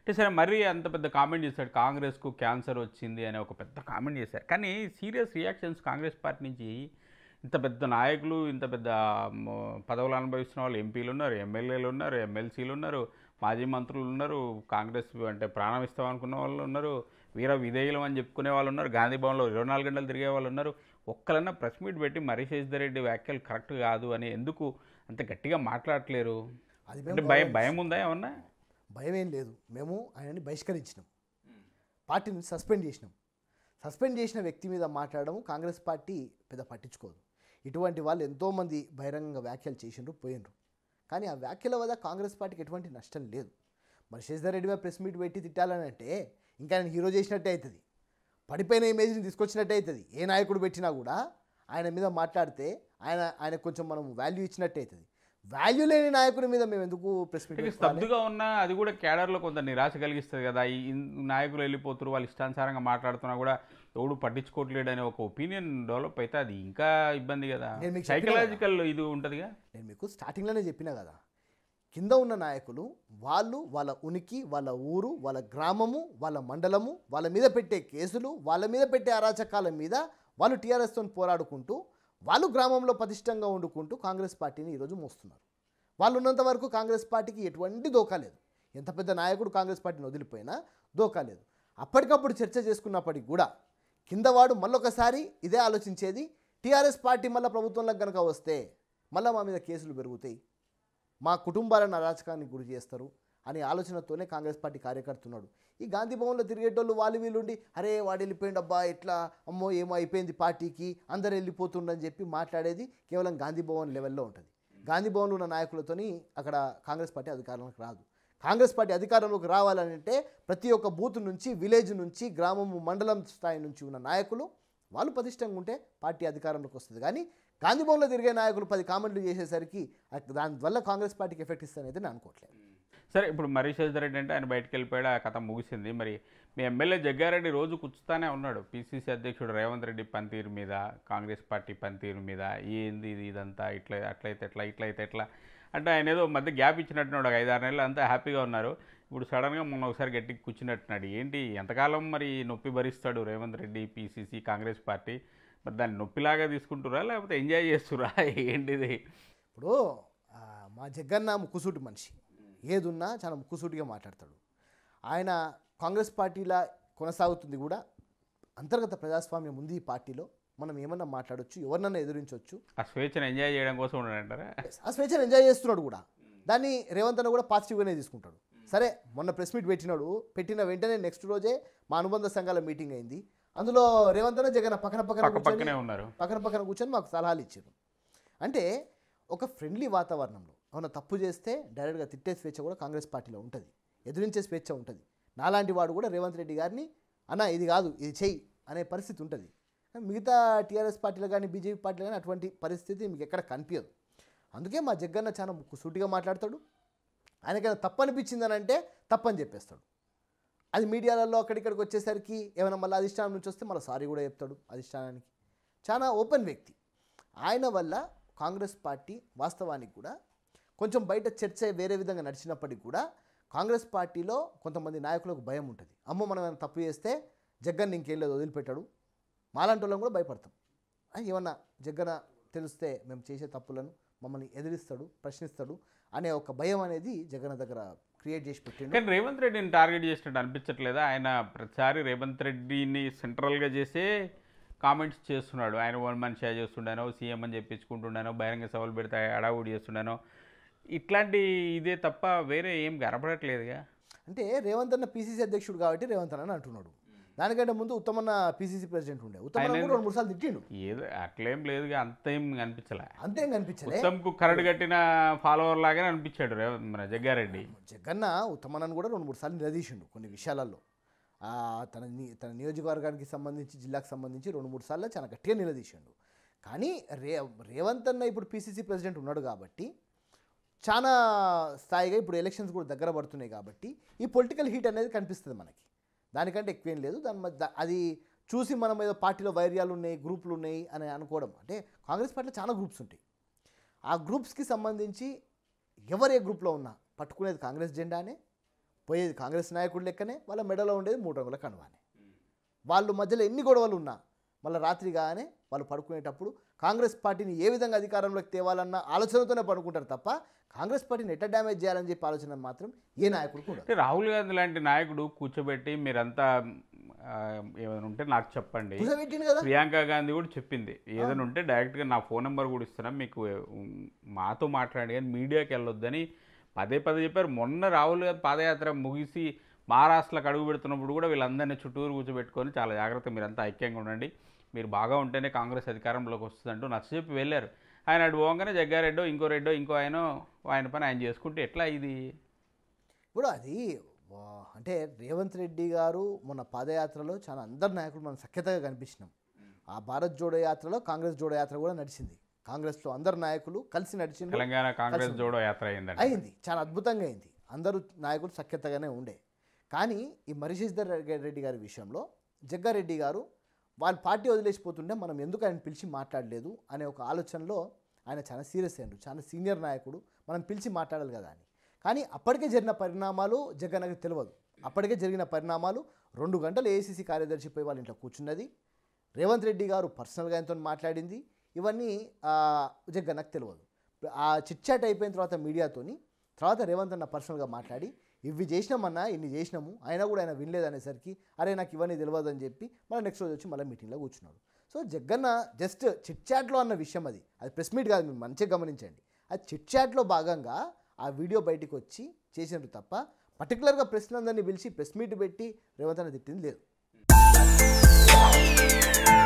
అంటే సరే మరీ అంత పెద్ద కామెంట్ చేశాడు కాంగ్రెస్కు క్యాన్సర్ వచ్చింది అనే ఒక పెద్ద కామెంట్ చేశారు కానీ సీరియస్ రియాక్షన్స్ కాంగ్రెస్ పార్టీ నుంచి ఇంత పెద్ద నాయకులు ఇంత పెద్ద మ, పదవులు అనుభవిస్తున్న వాళ్ళు ఎంపీలు ఉన్నారు ఎమ్మెల్యేలు ఉన్నారు ఎమ్మెల్సీలు ఉన్నారు మాజీ మంత్రులు ఉన్నారు కాంగ్రెస్ అంటే ప్రాణం ఇస్తాం అనుకున్న వాళ్ళు ఉన్నారు వీర విధేయులం అని చెప్పుకునే వాళ్ళు ఉన్నారు గాంధీ భవన్లో ఇరవై నాలుగు గంటలు తిరిగే వాళ్ళు ఉన్నారు ఒక్కలన్నా ప్రెస్ మీట్ పెట్టి మరీ శశిధర్ రెడ్డి వ్యాఖ్యలు కరెక్ట్ కాదు అని ఎందుకు అంత గట్టిగా మాట్లాడట్లేరు అది అంటే మేము భయం భయం ఉందా ఏమన్నా భయం ఏం లేదు మేము ఆయనని బహిష్కరించినాం పార్టీని సస్పెండ్ చేసినాం సస్పెండ్ చేసిన వ్యక్తి మీద మాట్లాడడం కాంగ్రెస్ పార్టీ పెద్ద పట్టించుకోదు ఇటువంటి వాళ్ళు ఎంతోమంది బహిరంగ వ్యాఖ్యలు చేసిండ్రు పోయినరు కానీ ఆ వ్యాఖ్యల వల్ల కాంగ్రెస్ పార్టీకి ఎటువంటి నష్టం లేదు మరి శశిధర్ రెడ్డి మీద ప్రెస్ మీట్ పెట్టి తిట్టాలని అంటే ఇంకా ఆయన హీరో చేసినట్టే అవుతుంది పడిపోయిన ఇమేజ్ని తీసుకొచ్చినట్టే అవుతుంది ఏ నాయకుడు పెట్టినా కూడా ఆయన మీద మాట్లాడితే ఆయన ఆయన కొంచెం మనం వాల్యూ ఇచ్చినట్టే అవుతుంది వాల్యూ లేని నాయకుడి మీద మేము ఎందుకు ప్రెస్ మీట్ అంటే పెట్టుకోవాలి? స్తబ్దుగా ఉన్నా అది కూడా కేడర్లో కొంత నిరాశ కలిగిస్తుంది కదా ఈ ఇన్- నాయకులు వెళ్ళిపోతున్నారు వాళ్ళు ఇష్టానుసారంగా మాట్లాడుతున్నా కూడా ఎవడు పట్టించుకోవట్లేడు అనే ఒక ఒపీనియన్ డెవలప్ అయితే అది ఇంకా ఇబ్బంది కదా నేను మీకు చెప్పినా కదా. సైకలాజికల్ ఇది ఉంటుందిగా నేను మీకు స్టార్టింగ్లోనే చెప్పినా కదా కింద ఉన్న నాయకులు వాళ్ళు వాళ్ళ ఉనికి వాళ్ళ ఊరు వాళ్ళ గ్రామము వాళ్ళ మండలము వాళ్ళ మీద పెట్టే కేసులు వాళ్ళ మీద పెట్టే అరాచకాల మీద వాళ్ళు టీఆర్ఎస్తో పోరాడుకుంటూ వాళ్ళు గ్రామంలో పటిష్టంగా వండుకుంటూ కాంగ్రెస్ పార్టీని ఈరోజు మోస్తున్నారు వాళ్ళు ఉన్నంత వరకు కాంగ్రెస్ పార్టీకి ఎటువంటి దోకా లేదు ఎంత పెద్ద నాయకుడు కాంగ్రెస్ పార్టీని వదిలిపోయినా దోకా లేదు అప్పటికప్పుడు చర్చ చేసుకున్నప్పటికి కూడా కిందవాడు మళ్ళొకసారి ఇదే ఆలోచించేది టీఆర్ఎస్ పార్టీ మళ్ళీ ప్రభుత్వంలోకి కనుక వస్తే మళ్ళీ మా మీద కేసులు పెరుగుతాయి మా కుటుంబాలను అరాచకానికి గురి చేస్తారు అనే ఆలోచనతోనే కాంగ్రెస్ పార్టీ కార్యకర్తున్నాడు ఈ గాంధీ భవన్లో తిరిగేటోళ్ళు వాళ్ళు వీళ్ళుండి అరే వాడు వెళ్ళిపోయిండు అబ్బా ఎట్లా అమ్మో ఏమో అయిపోయింది పార్టీకి అందరు వెళ్ళిపోతుండని చెప్పి మాట్లాడేది కేవలం గాంధీ భవన్ లెవెల్లో ఉంటుంది గాంధీ భవన్లో ఉన్న నాయకులతోని అక్కడ కాంగ్రెస్ పార్టీ అధికారంలోకి రాదు కాంగ్రెస్ పార్టీ అధికారంలోకి రావాలంటే ప్రతి ఒక్క బూత్ నుంచి విలేజ్ నుంచి గ్రామము మండలం స్థాయి నుంచి ఉన్న నాయకులు వాళ్ళు పటిష్టంగా ఉంటే పార్టీ అధికారంలోకి వస్తుంది కానీ గాంధీ భవన్లో తిరిగే నాయకులు పది కామెంట్లు చేసేసరికి అది దానివల్ల కాంగ్రెస్ పార్టీకి ఎఫెక్ట్ ఇస్తానైతే నేను అనుకోవట్లేదు సరే ఇప్పుడు మరీ శశిధర్ రెడ్డి అంటే ఆయన బయటకు వెళ్ళిపోయాడు ఆ కథ ముగిసింది మరి మీ ఎమ్మెల్యే జగ్గారెడ్డి రోజు కూర్చుతానే ఉన్నాడు పిసిసి అధ్యక్షుడు రేవంత్ రెడ్డి పనితీరు మీద కాంగ్రెస్ పార్టీ పనితీరు మీద ఏంది ఇది ఇదంతా ఇట్లా అట్లయితే ఎట్లా ఇట్లయితే ఎట్లా అంటే ఆయన ఏదో మధ్య గ్యాప్ ఇచ్చినట్టున్నాడు ఒక ఐదారు నెలలు అంతా హ్యాపీగా ఉన్నారు ఇప్పుడు సడన్గా మొన్న ఒకసారి గట్టికి కూర్చున్నట్టున్నాడు ఏంటి ఎంతకాలం మరి నొప్పి భరిస్తాడు రేవంత్ రెడ్డి పిసిసి కాంగ్రెస్ పార్టీ మరి దాన్ని నొప్పిలాగా తీసుకుంటురా లేకపోతే ఎంజాయ్ చేస్తురా ఏంటిది ఇప్పుడు ఆ, మా జగన్న ముక్కుసూటి మనిషి ఏదున్నా చాలా ముక్కుసూటిగా మాట్లాడతాడు ఆయన కాంగ్రెస్ పార్టీలా కొనసాగుతుంది కూడా అంతర్గత ప్రజాస్వామ్యం ఉంది ఈ పార్టీలో మనం ఏమన్నా మాట్లాడొచ్చు ఎవరినన్నా ఎదిరించవచ్చు ఆ స్వేచ్ఛను ఎంజాయ్ చేయడం కోసం ఉన్నాడంటారా ఆ స్వేచ్ఛను ఎంజాయ్ చేస్తున్నాడు కూడా దాన్ని రేవంత్ అన్న కూడా పాజిటివ్గానే తీసుకుంటాడు సరే మొన్న ప్రెస్ మీట్ పెట్టినాడు పెట్టిన వెంటనే నెక్స్ట్ రోజే మా అనుబంధ సంఘాల మీటింగ్ అయింది అందులో రేవంత్ అన్న జగన్ పక్కన పక్కన పక్క కూర్చొని పక్కనే ఉన్నారు పక్కన పక్కన కూర్చొని మాకు సలహాలు ఇచ్చారు అంటే ఒక ఫ్రెండ్లీ వాతావరణంలో ఏమైనా తప్పు చేస్తే డైరెక్ట్గా తిట్టే స్వేచ్ఛ కూడా కాంగ్రెస్ పార్టీలో ఉంటుంది ఎదిరించే స్వేచ్ఛ ఉంటుంది నాలాంటి వాడు కూడా రేవంత్ రెడ్డి గారిని అన్న ఇది కాదు ఇది చెయ్యి అనే పరిస్థితి ఉంటుంది కానీ మిగతా టీఆర్ఎస్ పార్టీలో కానీ బీజేపీ పార్టీలో కానీ అటువంటి పరిస్థితి మీకు ఎక్కడ కనిపించదు అందుకే మా జగ్గన్న చాలా ముక్కు సూటిగా మాట్లాడతాడు ఆయనకైనా తప్పు అనిపించిందని అంటే తప్పని చెప్పేస్తాడు అది మీడియాలలో అక్కడిక్కడికి వచ్చేసరికి ఏమైనా మళ్ళీ అధిష్టానం నుంచి వస్తే మళ్ళీ సారీ కూడా చెప్తాడు అధిష్టానానికి చాలా ఓపెన్ వ్యక్తి ఆయన వల్ల కాంగ్రెస్ పార్టీ వాస్తవానికి కూడా కొంచెం బయట చర్చ వేరే విధంగా నడిచినప్పటికీ కూడా కాంగ్రెస్ పార్టీలో కొంతమంది నాయకులకు భయం ఉంటుంది అమ్మో మనం ఏమైనా తప్పు చేస్తే జగన్ ఇంకేం లేదు వదిలిపెట్టాడు మాలాంటి వాళ్ళం కూడా భయపడతాం ఆ, ఏమన్నా జగన్ తెలిస్తే మేము చేసే తప్పులను మమ్మల్ని ఎదిరిస్తాడు ప్రశ్నిస్తాడు అనే ఒక భయం అనేది జగన్ దగ్గర క్రియేట్ చేసి పెట్టిండు కానీ రేవంత్ రెడ్డిని టార్గెట్ చేసినట్టు అనిపించట్లేదా ఆయన ప్రతిసారి రేవంత్ రెడ్డిని సెంట్రల్గా చేసే కామెంట్స్ చేస్తున్నాడు ఆయన వన్ మనిషి చేస్తుండానో సీఎం అని చెప్పించుకుంటుండానో బహిరంగ సభలు పెడితే అడావుడి చేస్తుండానో ఇట్లాంటి ఇదే తప్ప వేరే ఏం కనపడట్లేదుగా అంటే రేవంత్ అన్న పీసీసీ అధ్యక్షుడు కాబట్టి రేవంత్ అన్న అని అంటున్నాడు దానికంటే ముందు ఉత్తమన్న పీసీసీ ప్రెసిడెంట్ ఉండే ఉత్తమన్న ఆయన కూడా రెండు మూడు సార్లు తిట్టిండు ఏదో అట్లేం లేదుగా అంత ఏం కనిపించలే అంతేం కనిపించలే ఉత్తమ్కు కరడు కట్టిన ఫాలోవర్ లాగానే అనిపించాడు రేవంత్ మన జగ్గారెడ్డి జగన్న ఉత్తమన్నను కూడా రెండు మూడు సార్లు నిలదీసిండు కొన్ని విషయాలలో ఆ, తన ని- తన నియోజకవర్గానికి సంబంధించి జిల్లాకు సంబంధించి రెండు మూడు సార్లు చాలా గట్టిగా నిలదీసిండు కానీ రే రేవంత్ అన్న ఇప్పుడు పీసీసీ ప్రెసిడెంట్ ఉన్నాడు కాబట్టి చాలా స్థాయిగా ఇప్పుడు ఎలక్షన్స్ కూడా దగ్గర పడుతున్నాయి కాబట్టి ఈ పొలిటికల్ హీట్ అనేది కనిపిస్తుంది మనకి దానికంటే ఎక్కువేం లేదు దాని మధ్య అది చూసి మనం ఏదో పార్టీలో వైర్యాలు ఉన్నాయి గ్రూపులు ఉన్నాయి అని అనుకోవడం అంటే కాంగ్రెస్ పార్టీలో చాలా గ్రూప్స్ ఉంటాయి ఆ గ్రూప్స్కి సంబంధించి ఎవరు ఏ గ్రూప్లో ఉన్నా పట్టుకునేది కాంగ్రెస్ జెండానే పోయేది కాంగ్రెస్ నాయకుడు లెక్కనే వాళ్ళ మెడలో ఉండేది మూడు రంగుల కనువానే వాళ్ళు మధ్యలో ఎన్ని గొడవలు ఉన్నా మళ్ళీ రాత్రి కాగానే వాళ్ళు పడుకునేటప్పుడు కాంగ్రెస్ పార్టీని ఏ విధంగా అధికారంలోకి తేవాలన్న ఆలోచనతోనే పడుకుంటారు తప్ప కాంగ్రెస్ పార్టీని ఎట్లా డ్యామేజ్ చేయాలని చెప్పి ఆలోచన మాత్రం ఏ నాయకుడు కూడా అంటే రాహుల్ గాంధీ లాంటి నాయకుడు కూర్చోబెట్టి మీరంతా ఆ, ఏమైనా ఉంటే నాకు చెప్పండి కూర్చోబెట్టిండు కదా ప్రియాంక గాంధీ కూడా చెప్పింది ఏదైనా ఉంటే డైరెక్ట్గా నా ఫోన్ నెంబర్ కూడా ఇస్తున్నాం మీకు ఉమ్, మాతో మాట్లాడి కానీ మీడియాకి వెళ్ళొద్దని పదే పదే చెప్పారు మొన్న రాహుల్ గాంధీ పాదయాత్ర ముగిసి మహారాష్ట్రలకు అడుగు పెడుతున్నప్పుడు కూడా వీళ్ళందరినీ చుట్టూరు కూర్చోబెట్టుకొని చాలా జాగ్రత్త మీరంతా ఐక్యంగా ఉండండి మీరు బాగా ఉంటేనే కాంగ్రెస్ అధికారంలోకి వస్తుందంటూ నచ్చజెప్పి వెళ్ళారు ఆయన అటు పోగానే జగ్గారెడ్డో ఇంకో రెడ్డో ఇంకో ఆయన ఆయన పని ఆయన చేసుకుంటే ఎట్లా ఇది ఇప్పుడు అది వా, అంటే రేవంత్ రెడ్డి గారు మొన్న పాదయాత్రలో చాలా అందరు నాయకులు మనం సఖ్యతగా కనిపించినాం ఆ భారత్ జోడో యాత్రలో కాంగ్రెస్ జోడో యాత్ర కూడా నడిచింది కాంగ్రెస్లో అందరు నాయకులు కలిసి నడిచింది తెలంగాణ కాంగ్రెస్ జోడో యాత్ర అయిందండి అయింది చాలా అద్భుతంగా అయింది అందరూ నాయకులు సఖ్యతగానే ఉండే కానీ ఈ మరిశీధర్ రెడ్డి గారి విషయంలో జగ్గారెడ్డి గారు వాళ్ళ పార్టీ వదిలేసిపోతుంటే మనం ఎందుకు ఆయన పిలిచి మాట్లాడలేదు అనే ఒక ఆలోచనలో ఆయన చాలా సీరియస్ అయ్యారు చాలా సీనియర్ నాయకుడు మనం పిలిచి మాట్లాడాలి కదా అని కానీ అప్పటికే జరిగిన పరిణామాలు జగన్కి తెలియదు అప్పటికే జరిగిన పరిణామాలు రెండు గంటలు ఏసీసీ కార్యదర్శి పోయి వాళ్ళ ఇంట్లో కూర్చున్నది రేవంత్ రెడ్డి గారు పర్సనల్గా ఆయనతో మాట్లాడింది ఇవన్నీ ఆ, జగన్నకు తెలియదు ఆ చిట్చాట్ అయిపోయిన తర్వాత మీడియాతోని తర్వాత రేవంత్ అన్న పర్సనల్గా మాట్లాడి ఇవి చేసినామన్నా ఇన్ని చేసినాము అయినా కూడా ఆయన వినలేదు అనేసరికి అరే నాకు ఇవన్నీ తెలియదు అని చెప్పి మళ్ళీ నెక్స్ట్ రోజు వచ్చి మళ్ళీ మీటింగ్లో కూర్చున్నాడు సో జగన్న జస్ట్ చిట్చాట్లో అన్న విషయం అది అది ప్రెస్ మీట్ కాదు మీరు మంచిగా గమనించండి అది చిట్చాట్లో భాగంగా ఆ వీడియో బయటికి వచ్చి చేసినారు తప్ప పర్టికులర్గా ప్రెస్లందరినీ పిలిచి ప్రెస్ మీట్ పెట్టి రేవంత్ అన్న తిట్టింది లేదు